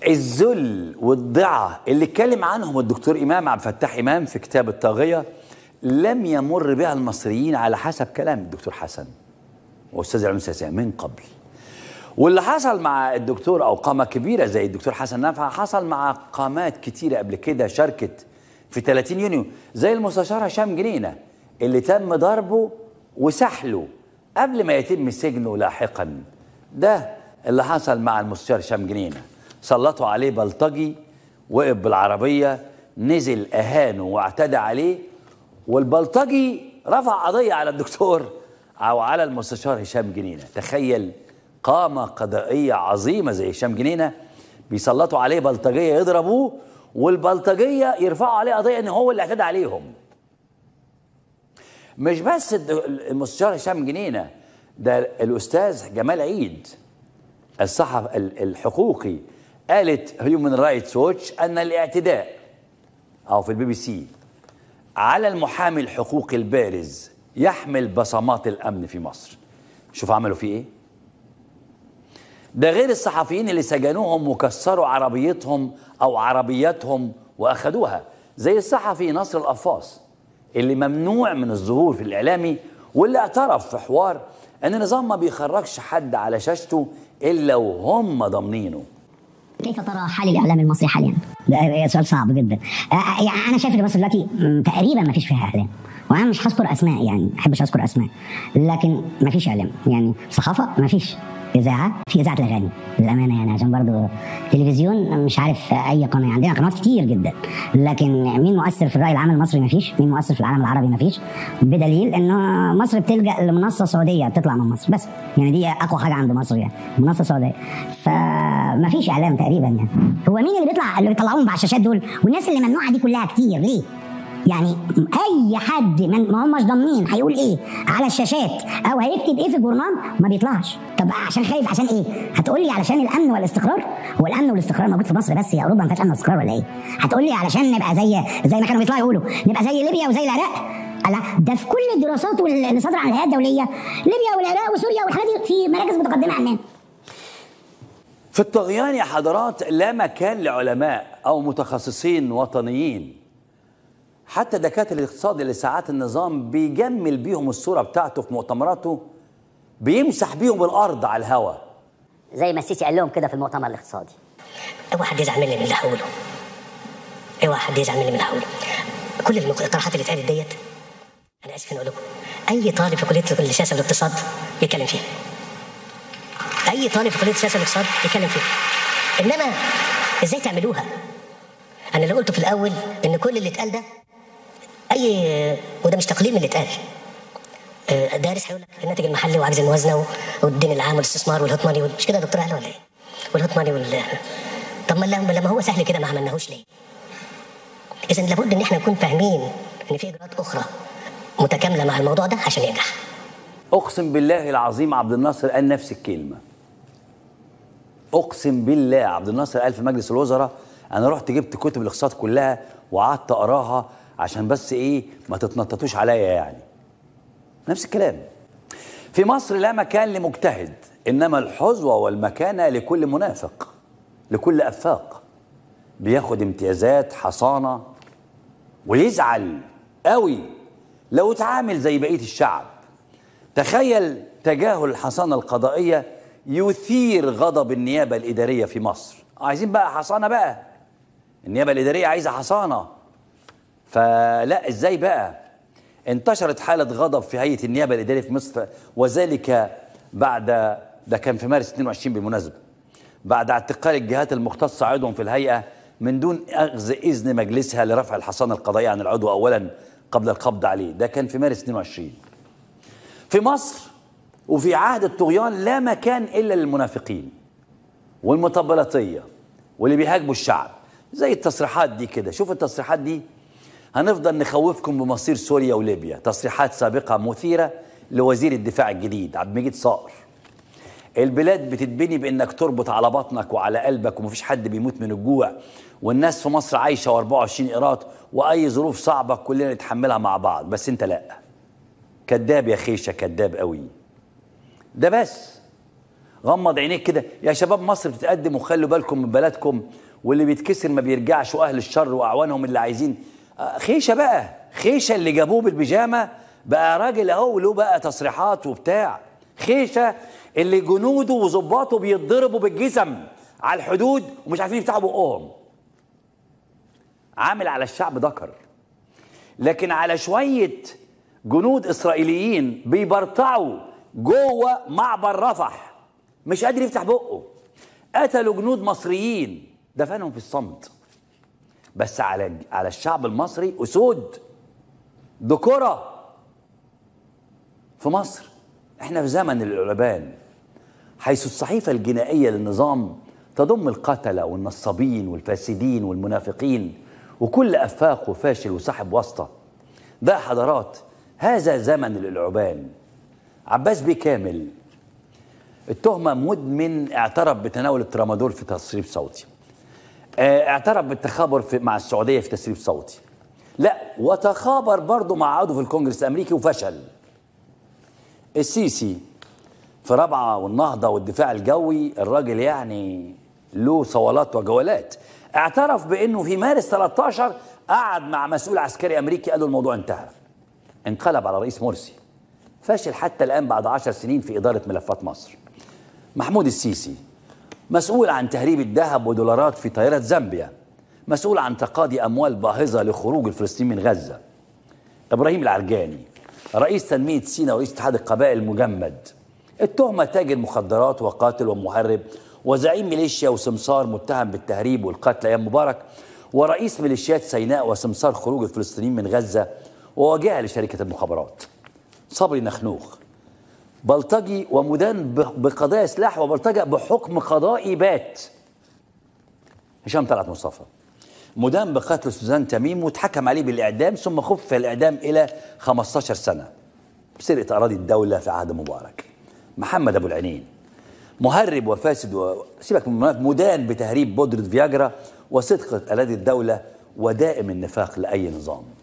الذل والضعة اللي اتكلم عنهم الدكتور إمام عبد الفتاح إمام في كتاب الطاغية لم يمر بها المصريين على حسب كلام الدكتور حسن وأستاذ علوم السياسية من قبل واللي حصل مع الدكتور أو قامة كبيرة زي الدكتور حسن نفع حصل مع قامات كتيرة قبل كده شاركت في 30 يونيو زي المستشار هشام جنينة اللي تم ضربه وسحله قبل ما يتم سجنه لاحقا ده اللي حصل مع المستشار هشام جنينه سلطوا عليه بلطجي وقف بالعربيه نزل اهانه واعتدى عليه والبلطجي رفع قضيه على الدكتور او على المستشار هشام جنينه تخيل قامه قضائيه عظيمه زي هشام جنينه بيسلطوا عليه بلطجيه يضربوه والبلطجيه يرفعوا عليه قضيه ان هو اللي اعتدى عليهم مش بس المستشار هشام جنينه ده الاستاذ جمال عيد الصحف الحقوقي قالت هيومن رايتس ووتش ان الاعتداء او في البي بي سي على المحامي الحقوقي البارز يحمل بصمات الامن في مصر شوف عملوا فيه ايه ده غير الصحفيين اللي سجنوهم وكسروا عربيتهم او عربياتهم واخدوها زي الصحفي نصر القفاص اللي ممنوع من الظهور في الاعلامي واللي اعترف في حوار ان النظام ما بيخرجش حد على شاشته الا وهم ضامنينه كيف ترى حال الاعلام المصري حاليا؟ ده سؤال صعب جدا يعني انا شايف ان مصر دلوقتي تقريبا ما فيش فيها اعلام وانا مش هذكر اسماء يعني ما احبش اذكر اسماء لكن ما فيش اعلام يعني صحافه ما فيش اذاعه في اذاعه الاغاني للامانه يعني عشان برضو تلفزيون مش عارف اي قناه عندنا قنوات كتير جدا لكن مين مؤثر في الراي العام المصري ما فيش مين مؤثر في العالم العربي ما فيش بدليل انه مصر بتلجا لمنصه سعوديه بتطلع من مصر بس يعني دي اقوى حاجه عند مصر يعني منصه سعوديه فما فيش اعلام تقريبا يعني هو مين اللي بيطلع اللي بيطلعوهم على الشاشات دول والناس اللي ممنوعه دي كلها كتير ليه يعني اي حد من ما هماش ضامنين هيقول ايه على الشاشات او هيكتب ايه في الجورنال ما بيطلعش طب عشان خايف عشان ايه هتقول لي علشان الامن والاستقرار هو الامن والاستقرار موجود في مصر بس يا اوروبا ما فيهاش امن واستقرار ولا ايه هتقول لي علشان نبقى زي زي ما كانوا بيطلعوا يقولوا نبقى زي ليبيا وزي العراق لا ده في كل الدراسات اللي صادره عن الهيئات الدوليه ليبيا والعراق وسوريا والحاجات دي في مراكز متقدمه عننا في الطغيان يا حضرات لا مكان لعلماء او متخصصين وطنيين حتى دكاتره الاقتصاد اللي ساعات النظام بيجمل بيهم الصوره بتاعته في مؤتمراته بيمسح بيهم الارض على الهوا زي ما السيسي قال لهم كده في المؤتمر الاقتصادي اوعى حد يزعل مني من اللي هقوله اوعى حد يزعل مني من اللي هقوله كل المقترحات اللي اتقالت ديت انا اسف اني اقول لكم اي طالب في كليه السياسه والاقتصاد يتكلم فيها اي طالب في كليه السياسه والاقتصاد يتكلم فيها انما ازاي تعملوها انا اللي قلته في الاول ان كل اللي اتقال ده اي وده مش تقليل من اللي اتقال دارس هيقول لك الناتج المحلي وعجز الموازنه والدين العام والاستثمار والهوت ماني مش كده يا دكتور اهلا ولا ايه؟ والهوت ماني وال طب ما لما هو سهل كده ما عملناهوش ليه؟ اذا لابد ان احنا نكون فاهمين ان في اجراءات اخرى متكامله مع الموضوع ده عشان ينجح. اقسم بالله العظيم عبد الناصر قال نفس الكلمه. اقسم بالله عبد الناصر قال في مجلس الوزراء انا رحت جبت كتب الاقتصاد كلها وقعدت اقراها عشان بس ايه ما تتنططوش عليا يعني. نفس الكلام. في مصر لا مكان لمجتهد انما الحظوه والمكانه لكل منافق لكل افاق بياخد امتيازات حصانه ويزعل قوي لو اتعامل زي بقيه الشعب تخيل تجاهل الحصانه القضائيه يثير غضب النيابه الاداريه في مصر عايزين بقى حصانه بقى النيابه الاداريه عايزه حصانه فلا ازاي بقى انتشرت حاله غضب في هيئه النيابه الاداريه في مصر وذلك بعد ده كان في مارس 22 بالمناسبه بعد اعتقال الجهات المختصه عضوا في الهيئه من دون اخذ اذن مجلسها لرفع الحصانه القضائيه عن العضو اولا قبل القبض عليه ده كان في مارس 22 في مصر وفي عهد الطغيان لا مكان الا للمنافقين والمطبلاتيه واللي بيهاجموا الشعب زي التصريحات دي كده شوف التصريحات دي هنفضل نخوفكم بمصير سوريا وليبيا تصريحات سابقه مثيره لوزير الدفاع الجديد عبد المجيد صقر البلاد بتتبني بانك تربط على بطنك وعلى قلبك ومفيش حد بيموت من الجوع والناس في مصر عايشه و24 قيراط واي ظروف صعبه كلنا نتحملها مع بعض بس انت لا كذاب يا خيشه كذاب قوي ده بس غمض عينيك كده يا شباب مصر بتتقدم وخلوا بالكم من بلدكم واللي بيتكسر ما بيرجعش واهل الشر واعوانهم اللي عايزين آه، خيشه بقى خيشه اللي جابوه بالبيجامه بقى راجل اهو له بقى تصريحات وبتاع خيشه اللي جنوده وظباطه بيتضربوا بالجزم على الحدود ومش عارفين يفتحوا بقهم عامل على الشعب ذكر لكن على شويه جنود اسرائيليين بيبرطعوا جوه معبر رفح مش قادر يفتح بقه قتلوا جنود مصريين دفنهم في الصمت بس على على الشعب المصري اسود ذكورة في مصر احنا في زمن العلبان حيث الصحيفة الجنائية للنظام تضم القتلة والنصابين والفاسدين والمنافقين وكل أفاق وفاشل وصاحب واسطة ده حضارات هذا زمن الإلعبان عباس بيه كامل التهمة مدمن اعترف بتناول الترامادول في تسريب صوتي آه، اعترف بالتخابر في مع السعودية في تسريب صوتي لا وتخابر برضه مع عضو في الكونجرس الأمريكي وفشل السيسي في رابعة والنهضة والدفاع الجوي الراجل يعني له صولات وجولات اعترف بأنه في مارس 13 قعد مع مسؤول عسكري أمريكي قال له الموضوع انتهى انقلب على رئيس مرسي فاشل حتى الآن بعد عشر سنين في إدارة ملفات مصر محمود السيسي مسؤول عن تهريب الذهب ودولارات في طائرة زامبيا مسؤول عن تقاضي أموال باهظة لخروج الفلسطينيين من غزة إبراهيم العرجاني رئيس تنمية سيناء ورئيس اتحاد القبائل المجمد التهمة تاجر مخدرات وقاتل ومهرب وزعيم ميليشيا وسمسار متهم بالتهريب والقتل أيام مبارك ورئيس ميليشيات سيناء وسمسار خروج الفلسطينيين من غزة وواجهة لشركة المخابرات صبري نخنوخ بلطجي ومدان ب- بقضايا سلاح وبلطجة بحكم قضائي بات هشام طلعت مصطفى مدان بقتل سوزان تميم واتحكم عليه بالإعدام ثم خفف الإعدام إلى 15 سنة بسرقة أراضي الدولة في عهد مبارك محمد أبو العينين مهرب وفاسد و... سيبك من المنافق، مدان بتهريب بودرة فياجرا وصدقة أراضي الدولة ودائم النفاق لأي نظام